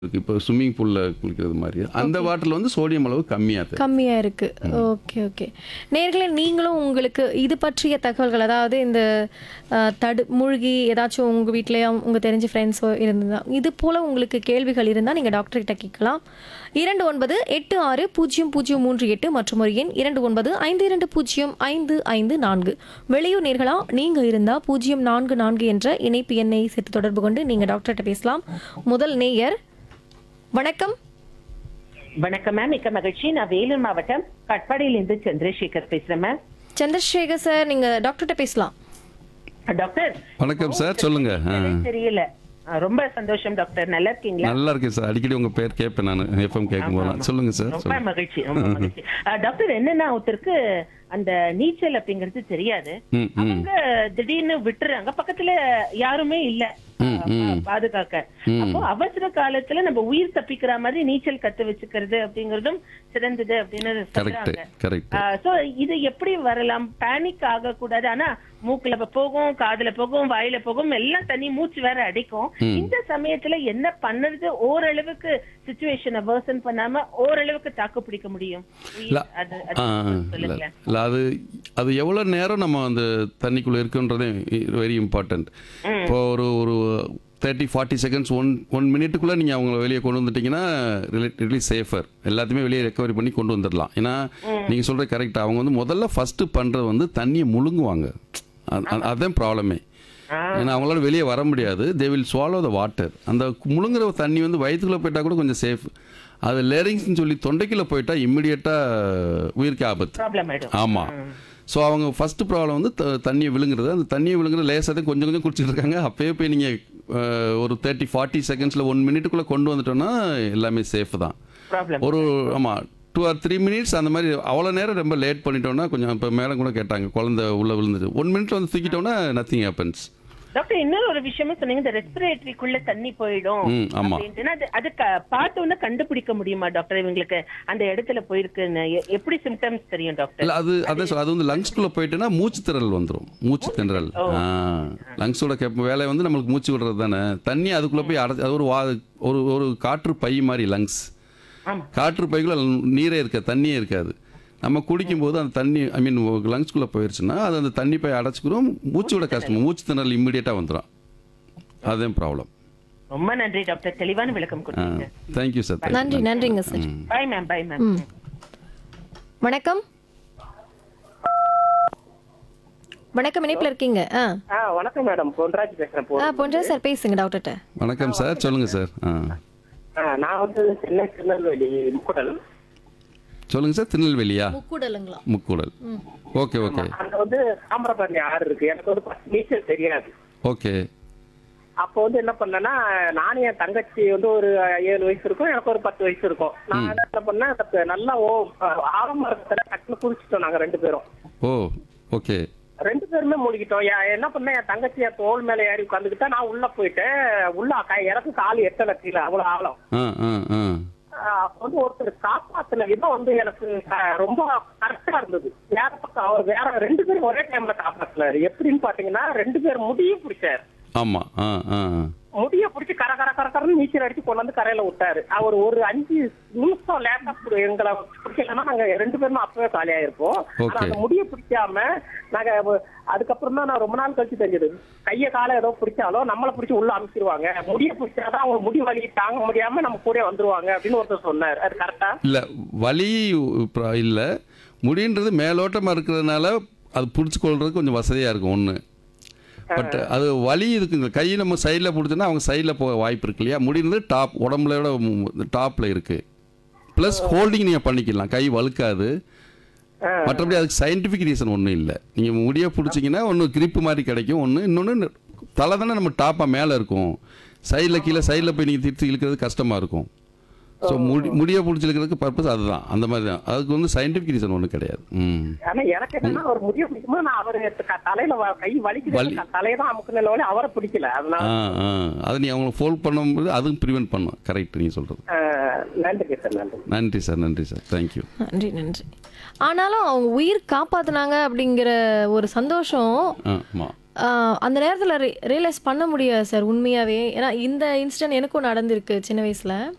இருக்கு இப்போ ஸ்விம்மிங் பூலில் குளிக்கிறது மாதிரி அந்த வாட்டரில் வந்து சோடியம் அளவு கம்மியாக தெரியும் கம்மியா இருக்கு ஓகே ஓகே நேர்களே நீங்களும் உங்களுக்கு இது பற்றிய தகவல்கள் அதாவது இந்த அஹ், தடு மூழ்கி ஏதாச்சும் உங்க வீட்லயோ உங்க தெரிஞ்ச ஃப்ரெண்ட்ஸோ இருந்தா இது போல உங்களுக்கு கேள்விகள் இருந்தால் நீங்க டாக்டர் கிட்ட கேட்கலாம் இரண்டு ஒன்பது எட்டு ஆறு பூஜ்ஜியம் பூஜ்ஜியம் மூன்று எட்டு மற்றும் ஒரு எண் இரண்டு ஒன்பது ஐந்து இரண்டு பூஜ்ஜியம் ஐந்து ஐந்து நான்கு வெளியூர் நேர்களா நீங்க இருந்தா பூஜ்ஜியம் நான்கு நான்கு என்ற இணைப்பு எண்ணை சேர்த்து தொடர்பு கொண்டு நீங்க டாக்டர்கிட்ட பேசலாம் முதல் நேயர் வணக்கம் வணக்கம் மேம் மிக்க மகிழ்ச்சி நான் வேலூர் மாவட்டம் கட்பாடியிலிருந்து சந்திரசேகர் பேசுறேன் மேம் சந்திரசேகர் சார் நீங்க டாக்டர்கிட்ட பேசலாம் டாக்டர் வணக்கம் சார் சொல்லுங்க ஆ. தெரியல ஆ, ரொம்ப சந்தோஷம் டாக்டர் நல்லா இருக்கீங்களா நல்லா இருக்கேன் சார் அடிக்கடி உங்க பேர் கேட்பேன் நான் எஃப்எம் கேட்கும் போதெல்லாம் சொல்லுங்க சார் ரொம்ப சொல்லுங்க. மகிழ்ச்சி ரொம்ப மகிழ்ச்சி ஆ, டாக்டர் என்னன்னா ஒருத்தருக்கு அந்த நீச்சல் அப்படிங்கிறது தெரியாது ம் ம் அவங்க திடீர்னு விட்டுறாங்க பக்கத்துல யாருமே இல்ல ஆ, பா- பாதுகாக்க அப்போ அவசர காலத்துல நம்ம உயிர் தப்பிக்கிற மாதிரி நீச்சல் கத்து வச்சுக்கிறது அப்படிங்கறதும் சிறந்தது அப்படின்னு கரெக்ட் சொல்றாங்க கரெக்ட் சோ இது எப்படி வரலாம் பேனிக் ஆக கூடாது ஆனா மூக்குல இப்ப போகும் காதுல போகும் வாயில போகும் எல்லாம் தண்ணி மூச்சு வேற அடிக்கும் இந்த சமயத்துல என்ன பண்ணுறது ஓரளவுக்கு சுச்சுவேஷனை வேர்சன் பண்ணாம ஓரளவுக்கு தாக்கு பிடிக்க முடியும் இல்ல. அது அது ஆ, இல்ல சொல்லுங்களேன் இல்ல, அது அது எவ்வளோ நேரம் நம்ம அந்த தண்ணிக்குள்ளே இருக்குன்றதே வெரி இம்பார்ட்டன்ட் இப்போ ஒரு ஒரு thirty forty seconds one one மினிட்டுக்குள்ளே நீங்கள் அவங்கள வெளியே கொண்டு வந்துட்டீங்கன்னா ரிலேட்டிவ்லி சேஃபர் எல்லாத்தையுமே வெளியே ரெக்கவரி பண்ணி கொண்டு வந்துடலாம் ஏன்னா நீங்கள் சொல்கிறது கரெக்ட் அவங்க வந்து முதல்ல ஃபஸ்ட்டு பண்ணுறது வந்து தண்ணியை முழுங்குவாங்க அது- அது- அதுதான் ப்ராப்ளமே ஏன்னா அவங்களால வெளியே வர முடியாது they will swallow the water அந்த முழுங்குற தண்ணி வந்து வயிற்றுக்குள்ளே போயிட்டா கூட கொஞ்சம் சேஃப் அது லேரிங்ஸ்னு சொல்லி தொண்டைக்குள்ளே போயிட்டா இம்மிடியட்டாக உயிருக்கு ஆபத்து ப்ராப்ளம் ஆயிடும் ஆமாம் ஸோ அவங்க ஃபஸ்ட்டு ப்ராப்ளம் வந்து த- தண்ணியை விழுங்குறது அந்த தண்ணியை விழுங்குறது லேசாக தான் கொஞ்சம் கொஞ்சம் குடிச்சிட்டு இருக்காங்க அப்பயே போய் நீங்கள் ஒரு தேர்ட்டி ஃபார்ட்டி செகண்ட்ஸில் ஒன் மினிட்டுக்குள்ளே கொண்டு வந்துட்டோன்னா எல்லாமே சேஃப் தான் ப்ராப்ளம் ஒரு ஆமாம் டூ ஆர் த்ரீ மினிட்ஸ் அந்த மாதிரி அவ்வளோ நேரம் ரொம்ப லேட் பண்ணிட்டோம்னா கொஞ்சம் இப்போ மேலே கூட கேட்டாங்க குழந்தை உள்ளே விழுந்துட்டு ஒன் மினிட்ல வந்து தூக்கிட்டோம்னா நத்திங் ஹேப்பன்ஸ் டாக்டர் இன்னொரு ஒரு விஷயமே சொன்னீங்க இந்த ரெஸ்பிரேட்டரிக்குள்ள தண்ணி போயிடும் ம் ஆமாம் அப்படின்ட்டுனா அது அது க- பார்த்த உடனே கண்டுபிடிக்க முடியுமா டாக்டர் இவங்களுக்கு அந்த இடத்துல போயிருக்குன்னு எ- எப்படி சிம்டம்ஸ் தெரியும் டாக்டர் இல்லை அது அதான் சொல்ல அது வந்து லங்ஸ்குள்ளே போயிட்டுன்னா மூச்சு திணறல் வந்துடும் மூச்சு திணறல் ஆ லங்ஸோட கேப் வேலை வந்து நம்மளுக்கு மூச்சு விடுறது தானே தண்ணி அதுக்குள்ளே போய் அடை அது ஒரு வா ஒரு ஒரு காற்று பை மாதிரி லங்ஸ் ஆமா. காற்று பைக்குள்ள நீரே இருக்காது தண்ணியே இருக்காது நம்ம குடிக்கும்போது அந்த தண்ணி ஐ மீன் லங்ஸ்குள்ளே போயிடுச்சுன்னா அது அந்த தண்ணி பை அடைச்சிக்கிறோம் மூச்சு விட கஷ்டம் மூச்சு திணறல் இம்மிடியேட்டாக வந்துடும் அதுதான் ப்ராப்ளம் ரொம்ப நன்றி டாக்டர் தெளிவான விளக்கம் கொடுத்தீங்க தேங்க்யூ சார் நன்றி நன்றிங்க sir bye ma'am bye ma'am ம் வணக்கம் வணக்கம் இணைப்பில் இருக்கீங்க ஆ ஆ வணக்கம் மேடம் பொன்ராஜ் பேசுறேன் போ ஆ பொன்றா சார் பேசுங்க டாக்டர்கிட்ட வணக்கம் சார் சொல்லுங்கள் சார் ஆ ஆ, நான் வந்து சென்னை திருநெல்வேலி முக்குடல் சொல்லுங்கள் சார் திருநெல்வேலியா முக்கூடலுங்களா முக்கூடல் ஓகே ஓகே அங்க வந்து தாமிரபரணி ஆறு இருக்கு எனக்கு வந்து first நீச்சல் தெரியாது ஓகே அப்போ வந்து என்ன பண்ணேன்னா நானும் என் தங்கச்சி வந்து ஒரு ஏழு வயசு இருக்கும் எனக்கு ஒரு பத்து வயசு இருக்கும் நான் என்ன பண்ணேன் அதுக்கு நல்லா ஓ ஆழமா இருக்கிற டக்குன்னு குடிச்சிட்டோம் நாங்க ரெண்டு பேரும் ஓ ஓகே ரெண்டு பேருமே மூழ்கிட்டோம் என் என்ன பண்ணேன் என் தங்கச்சி என் தோல் மேல ஏறி உட்காந்துக்கிட்டா நான் உள்ள போயிட்டேன் உள்ள கை- எனக்கு கால் எட்டல கீழே அவ்வளவு ஆழம் ஆ ஆ ஆ ஆஹ் அப்ப வந்து ஒருத்தர் காப்பாத்தின விதம் வந்து எனக்கு ஆஹ் ரொம்ப கரெக்டா இருந்தது வேற பக்கம் அவர் வேற ரெண்டு பேரும் ஒரே டைம்ல காப்பாத்தினாரு எப்படின்னு பாத்தீங்கன்னா ரெண்டு பேர் முடியும் பிடிச்சாரு ஆமாம் ஆ ஆ முடிய பிடிச்சி கர கர கர கரன்னு நீச்சல் அடிச்சு கொண்டு வந்து கரையில விட்டாரு அவர் ஒரு அஞ்சு நிமிஷம் லேட்டா எங்களை பிடிக்கலன்னா நாங்க ரெண்டு பேருமே அப்பவே காலியா இருப்போம் ஆனா Okay. அந்த முடிய பிடிக்காம நாங்க வ- அதுக்கப்புறம் தான் நான் ரொம்ப நாள் கழிச்சு தெரிஞ்சது கைய காலை ஏதோ பிடிச்சாலும் நம்மள பிடிச்சி உள்ள அமுச்சிருவாங்க முடிய பிடிச்சாதான் அவங்க முடி வலி தாங்க முடியாம நம்ம கூட வந்துருவாங்க அப்படின்னு ஒருத்தர் சொன்னார் அது கரெக்டா இல்லை வலி இல்லை முடின்றது மேலோட்டமாக இருக்கிறதுனால அது பிடிச்சி கொள்றது கொஞ்சம் வசதியாக இருக்கும் ஒன்று பட் அது வலி இருக்குங்க கை நம்ம சைடில் பிடிச்சோன்னா அவங்க சைடில் போக வாய்ப்பு இருக்கு இல்லையா முடிந்தது டாப் உடம்புல டாப்பில் இருக்குது ப்ளஸ் ஹோல்டிங் நீங்கள் பண்ணிக்கலாம் கை வழுக்காது மற்றபடி அதுக்கு சயின்டிஃபிக் ரீசன் ஒன்றும் இல்லை நீங்கள் முடிய பிடிச்சிங்கன்னா ஒன்று grip மாதிரி கிடைக்கும் ஒன்று இன்னொன்று தலை தானே நம்ம டாப்பாக மேலே இருக்கும் சைடில் கீழே சைடில் போய் நீங்கள் திருத்தி இழுக்கிறது கஷ்டமாக இருக்கும் ஸோ முடி முடிய பிடிச்சிருக்கிறதுக்கு பர்பஸ் அதுதான் அந்த மாதிரி தான் அதுக்கு வந்து சயின்டிஃபிக் ரீசன் ஒன்றும் கிடையாது ம் ஆனா எனக்கு என்னன்னா அவர் முடிய பிடிக்கும்போது நான் அவர் தலையில வ- கை வலிக்குது வலி. தலையை தான் அமுக்குன ஒளி அவரை பிடிக்கல அதனால ஆ ஆ அது நீ அவங்களை ஃபோல்ட் பண்ணும்போது அதுவும் ப்ரிவென்ட் பண்ணும் கரெக்ட் நீங்கள் சொல்கிறது ஆஹ் நன்றி சார் நன்றி நன்றி சார் நன்றி சார் தேங்க்யூ நன்றி நன்றி ஆனாலும் அவங்க உயிர் காப்பாத்துனாங்க அப்படிங்கிற ஒரு சந்தோஷம் ஆமாம் ஆஹ், அந்த நேரத்தில் ரியலைஸ் பண்ண முடியாது சார் உண்மையாகவே ஏன்னா இந்த இன்சிடென்ட் எனக்கும் நடந்திருக்கு சின்ன வயசில்